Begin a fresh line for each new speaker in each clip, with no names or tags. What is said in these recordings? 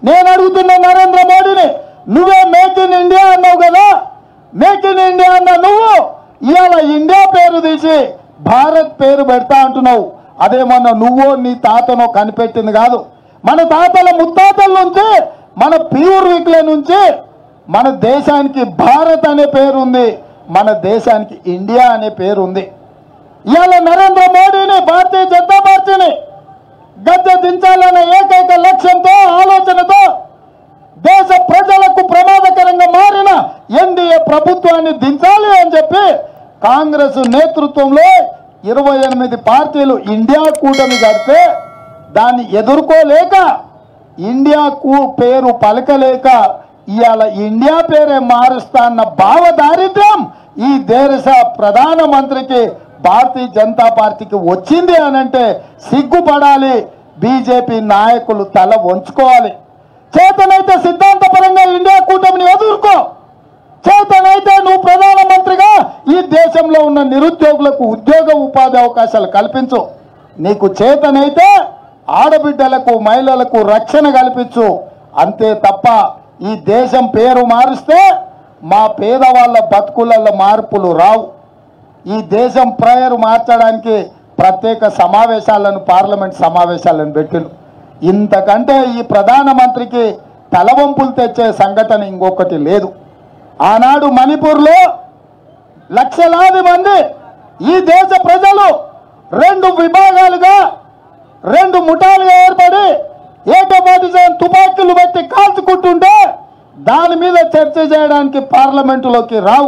నేను అడుగుతున్న నరేంద్ర మోడీని నువ్వే మేక్ ఇన్ ఇండియా అన్నావు కదా మేక్ ఇన్ ఇండియా అన్న నువ్వు ఇవాళ ఇండియా పేరు తీసి భారత్ పేరు పెడతా అంటున్నావు అదేమన్నా నువ్వో నీ తాతనో కనిపెట్టింది కాదు మన తాతల ముత్తాతల నుంచి మన పూర్వీకుల నుంచి మన దేశానికి భారత్ అనే పేరు ఉంది మన దేశానికి ఇండియా అనే పేరు ఉంది ఇవాళ నరేంద్ర మోడీని భారతీయ జనతా పార్టీని గద్దె దించాలనే ఏకైక లక్ష్యంతో ఆలోచనతో దేశ ప్రజలకు ప్రమాదకరంగా మారిన ఎన్డీఏ ప్రభుత్వాన్ని దించాలి అని చెప్పి కాంగ్రెస్ నేతృత్వంలో ఇరవై ఎనిమిది పార్టీలు ఇండియా కూటమి కడితే దాన్ని ఎదుర్కోలేక ఇండియాకు పేరు పలకలేక ఇవాళ ఇండియా పేరే మారుస్తా అన్న భావదారిద్ర్యం ఈ దేశ ప్రధానమంత్రికి భారతీయ జనతా పార్టీకి వచ్చింది అనంటే సిగ్గుపడాలి బీజేపీ నాయకులు తల వంచుకోవాలి చేతనైతే సిద్ధాంతపరంగా ఇండియా కూటమిని ఎదుర్కో చేతనైతే నువ్వు ప్రధానమంత్రిగా ఈ దేశంలో ఉన్న నిరుద్యోగులకు ఉద్యోగ ఉపాధి అవకాశాలు కల్పించు నీకు చేతనైతే ఆడబిడ్డలకు మహిళలకు రక్షణ కల్పించు అంతే తప్ప ఈ దేశం పేరు మారుస్తే మా పేదవాళ్ళ బతుకులలో మార్పులు రావు ఈ దేశం ప్రయర్ మార్చడానికి ప్రత్యేక సమావేశాలను పార్లమెంట్ సమావేశాలను పెట్టిను ఇంతకంటే ఈ ప్రధానమంత్రికి తలవంపులు తెచ్చే సంఘటన ఇంకొకటి లేదు ఆనాడు మణిపూర్లో లక్షలాది మంది ఈ దేశ ప్రజలు రెండు విభాగాలుగా రెండు ముఠాలుగా ఏర్పడి ఏకపాటి తుపాకీలు పెట్టి కాల్చుకుంటుంటే దాని మీద చర్చ చేయడానికి పార్లమెంటులోకి రావు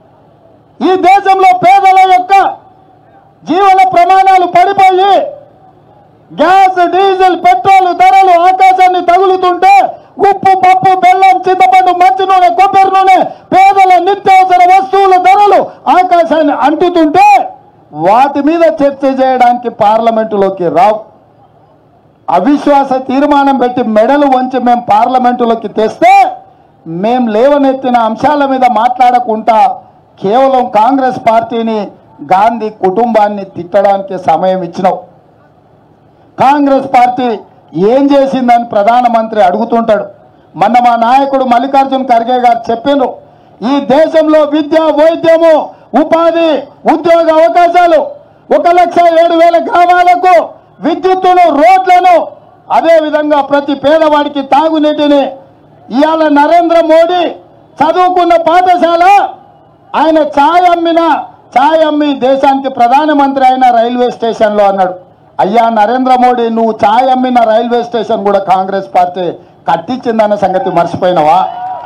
ఈ దేశంలో పేదల యొక్క జీవన ప్రమాణాలు పడిపోయి గ్యాస్ డీజిల్ పెట్రోల్ ధరలు ఆకాశాన్ని తగులుతుంటే ఉప్పు పప్పు బెల్లం చింతపండు మంచి నూనె కొబ్బరి నూనె పేదల నిత్యావసర వస్తువుల ధరలు ఆకాశాన్ని అంటుతుంటే వాటి మీద చర్చ చేయడానికి పార్లమెంటులోకి రావు అవిశ్వాస తీర్మానం పెట్టి మెడలు వంచి మేము పార్లమెంటులోకి తెస్తే మేం లేవనెత్తిన అంశాల మీద మాట్లాడకుండా కేవలం కాంగ్రెస్ పార్టీని గాంధీ కుటుంబాన్ని తిట్టడానికి సమయం ఇచ్చినావు కాంగ్రెస్ పార్టీ ఏం చేసిందని ప్రధానమంత్రి అడుగుతుంటాడు మొన్న మా నాయకుడు మల్లికార్జున్ ఖర్గే గారు చెప్పిండ్రు ఈ దేశంలో విద్య వైద్యము ఉపాధి ఉద్యోగ అవకాశాలు ఒక లక్ష ఏడు వేల గ్రామాలకు విద్యుత్తును రోడ్లను అదే విధంగా ప్రతి పేదవాడికి తాగునీటిని ఇవాళ నరేంద్ర మోడీ చదువుకున్న పాఠశాల ఆయన ఛాయ్ అమ్మిన ఛాయ్ అమ్మి దేశానికి ప్రధానమంత్రి అయిన రైల్వే స్టేషన్లో అన్నాడు అయ్యా నరేంద్ర మోడీ నువ్వు ఛాయ్ అమ్మిన రైల్వే స్టేషన్ కూడా కాంగ్రెస్ పార్టీ కట్టించిందన్న సంగతి మర్చిపోయినావా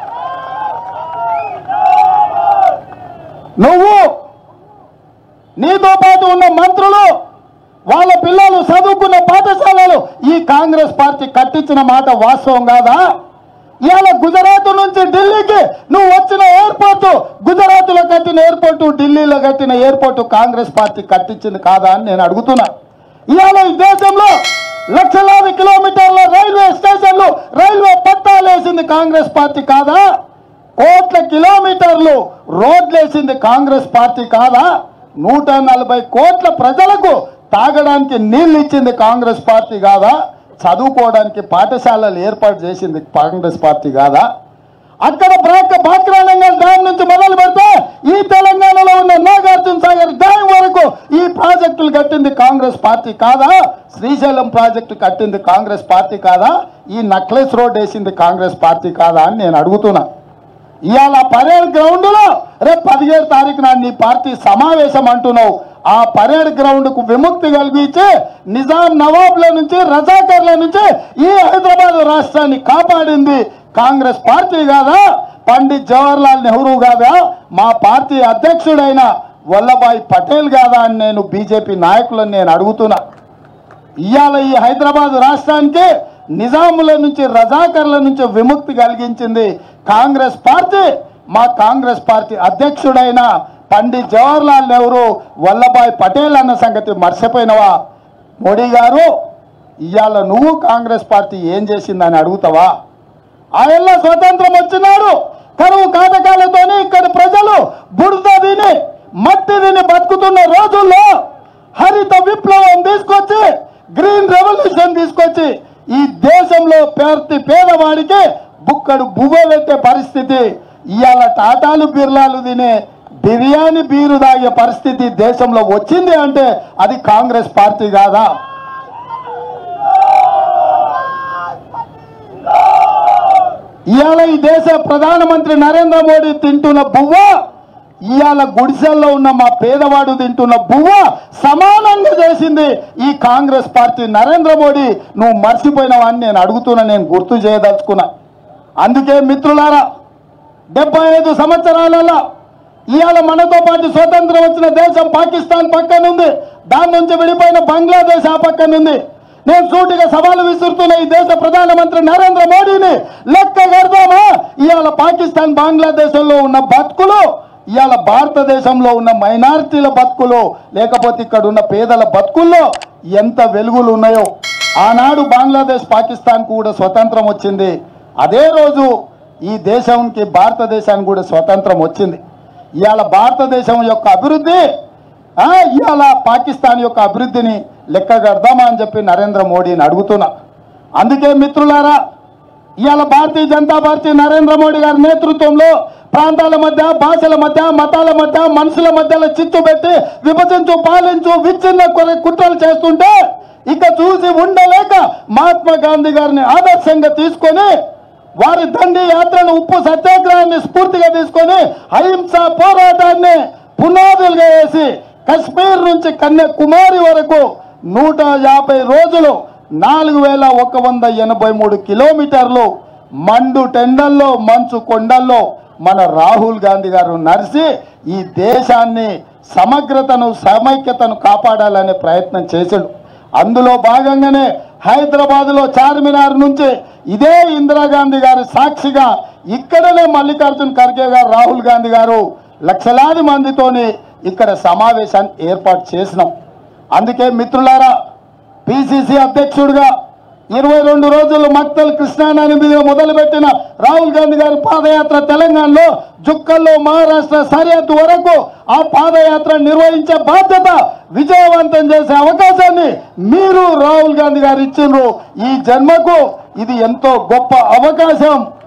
నువ్వు నీతో పాటు ఉన్న మంత్రులు వాళ్ళ పిల్లలు చదువుకున్న పాఠశాలలు ఈ కాంగ్రెస్ పార్టీ కట్టించిన మాట వాస్తవం కాదా ఇవాళ గుజరాత్ నుంచి ఢిల్లీకి నువ్వు వచ్చిన ఎయిర్పోర్టు గుజరాత్ లో కట్టిన ఎయిర్పోర్టు ఢిల్లీలో కట్టిన ఎయిర్పోర్టు కాంగ్రెస్ పార్టీ కట్టించింది కాదా అని నేను అడుగుతున్నా ఇవాళ ఈ దేశంలో లక్షలాది కిలోమీటర్ల రైల్వే స్టేషన్లు రైల్వే పట్టాలు వేసింది కాంగ్రెస్ పార్టీ కాదా కోట్ల కిలోమీటర్లు రోడ్లు వేసింది కాంగ్రెస్ పార్టీ కాదా నూట నలభై కోట్ల ప్రజలకు తాగడానికి నీళ్ళు ఇచ్చింది కాంగ్రెస్ పార్టీ కాదా చదువుకోవడానికి పాఠశాలలు ఏర్పాటు చేసింది కాంగ్రెస్ పార్టీ కాదా అక్కడ బ్రాక్ బాక్రానంగల్ డ్యామ్ నుంచి మొదలు పెడితే ఈ తెలంగాణలో ఉన్న నాగార్జున సాగర్ డ్యామ్ వరకు ఈ ప్రాజెక్టులు కట్టింది కాంగ్రెస్ పార్టీ కాదా శ్రీశైలం ప్రాజెక్టు కట్టింది కాంగ్రెస్ పార్టీ కాదా ఈ నక్లెస్ రోడ్ వేసింది కాంగ్రెస్ పార్టీ కాదా అని నేను అడుగుతున్నా ఇవాళ పరేడ్ గ్రౌండ్ లో రేపు పదిహేడు తారీఖు నాడు నీ పార్టీ సమావేశం అంటున్నావు ఆ పరేడ్ గ్రౌండ్ కు విముక్తి కలిగించి నిజాం నవాబ్ల నుంచి రజాకర్ల నుంచి ఈ హైదరాబాద్ రాష్ట్రాన్ని కాపాడింది కాంగ్రెస్ పార్టీ కాదా పండిత్ జవహర్లాల్ నెహ్రూ కాదా మా పార్టీ అధ్యక్షుడైన వల్లభాయ్ పటేల్ కాదా అని నేను బీజేపీ నాయకులను నేను అడుగుతున్నా ఇవాళ ఈ హైదరాబాద్ రాష్ట్రానికి నిజాముల నుంచి రజాకర్ల నుంచి విముక్తి కలిగించింది కాంగ్రెస్ పార్టీ మా కాంగ్రెస్ పార్టీ అధ్యక్షుడైన పండిత్ జవహర్లాల్ నెహ్రూ వల్లభాయ్ పటేల్ అన్న సంగతి మర్చిపోయినవా మోడీ గారు ఇవాళ నువ్వు కాంగ్రెస్ పార్టీ ఏం చేసిందని అడుగుతావా ఆయన స్వతంత్రం వచ్చినాడు కరువు కాటకాలతోని ఇక్కడ ప్రజలు బురద తిని మట్టి తిని బతుకుతున్న రోజుల్లో హరిత విప్లవం తీసుకొచ్చి గ్రీన్ రెవల్యూషన్ తీసుకొచ్చి ఈ దేశంలో ప్రతి పేదవాడికి బుక్కడు బువ్వ పెట్టే పరిస్థితి ఇవాళ టాటాలు బిర్లాలు తినే బిర్యానీ బీరు తాగే పరిస్థితి దేశంలో వచ్చింది అంటే అది కాంగ్రెస్ పార్టీ కాదా ఇవాళ ఈ దేశ ప్రధానమంత్రి నరేంద్ర మోడీ తింటున్న బువ్వ ఇవాళ గుడిసెల్లో ఉన్న మా పేదవాడు తింటున్న బువ్వ సమానంగా చేసింది ఈ కాంగ్రెస్ పార్టీ నరేంద్ర మోడీ నువ్వు మర్చిపోయినవని నేను అడుగుతున్నా నేను గుర్తు చేయదలుచుకున్నా అందుకే మిత్రులారా డెబ్బై ఐదు సంవత్సరాలలో ఇవాళ మనతో పాటు స్వతంత్రం వచ్చిన దేశం పాకిస్తాన్ పక్కనుంది దాని నుంచి విడిపోయిన బంగ్లాదేశ్ ఆ పక్కనుంది నేను సూటిగా సవాలు విసురుతున్న ఈ దేశ ప్రధానమంత్రి నరేంద్ర మోడీని లెక్క కడదామా ఇవాళ పాకిస్తాన్ బంగ్లాదేశంలో ఉన్న బతుకులు ఇవాళ భారతదేశంలో ఉన్న మైనారిటీల బతుకులు లేకపోతే ఇక్కడ ఉన్న పేదల బతుకుల్లో ఎంత వెలుగులు ఉన్నాయో ఆనాడు బంగ్లాదేశ్ పాకిస్తాన్ కూడా స్వతంత్రం వచ్చింది అదే రోజు ఈ దేశానికి భారతదేశానికి కూడా స్వతంత్రం వచ్చింది ఇవాళ భారతదేశం యొక్క అభివృద్ధి ఆ, ఇవాళ పాకిస్తాన్ యొక్క అభివృద్ధిని లెక్క కడదామా అని చెప్పి నరేంద్ర మోడీని అడుగుతున్నా అందుకే మిత్రులారా ఇవాళ భారతీయ జనతా పార్టీ నరేంద్ర మోడీ గారి నేతృత్వంలో ప్రాంతాల మధ్య భాషల మధ్య మతాల మధ్య మనుషుల మధ్యలో చిచ్చు పెట్టి విభజించు పాలించు విచ్ఛిన్న కొర కుట్రలు చేస్తుంటే ఇక చూసి ఉండలేక మహాత్మా గాంధీ గారిని ఆదర్శంగా తీసుకొని వారి దండి యాత్రను ఉప్పు సత్యాగ్రహాన్ని స్ఫూర్తిగా తీసుకొని అహింస పోరాటాన్ని పునాదులుగా వేసి కశ్మీర్ నుంచి కన్యాకుమారి వరకు నూట యాభై రోజులు నాలుగు వేల ఒక వంద ఎనభై మూడు కిలోమీటర్లు మండు టెండల్లో మంచు కొండల్లో మన రాహుల్ గాంధీ గారు నడిచి ఈ దేశాన్ని సమగ్రతను సమైక్యతను కాపాడాలనే ప్రయత్నం చేశాడు అందులో భాగంగానే హైదరాబాద్లో చార్మినార్ నుంచి ఇదే ఇందిరాగాంధీ గారి సాక్షిగా ఇక్కడనే మల్లికార్జున్ ఖర్గే గారు రాహుల్ గాంధీ గారు లక్షలాది మందితోని ఇక్కడ సమావేశాన్ని ఏర్పాటు చేసినాం అందుకే మిత్రులారా పిసిసి అధ్యక్షుడిగా ఇరవై రెండు రోజులు మక్తల్ కృష్ణానది మీద మొదలుపెట్టిన రాహుల్ గాంధీ గారి పాదయాత్ర తెలంగాణలో జుక్కల్లో మహారాష్ట్ర సరిహద్దు వరకు ఆ పాదయాత్ర నిర్వహించే బాధ్యత విజయవంతం చేసే అవకాశాన్ని మీరు రాహుల్ గాంధీ గారు ఇచ్చిండ్రు ఈ జన్మకు ఇది ఎంతో గొప్ప అవకాశం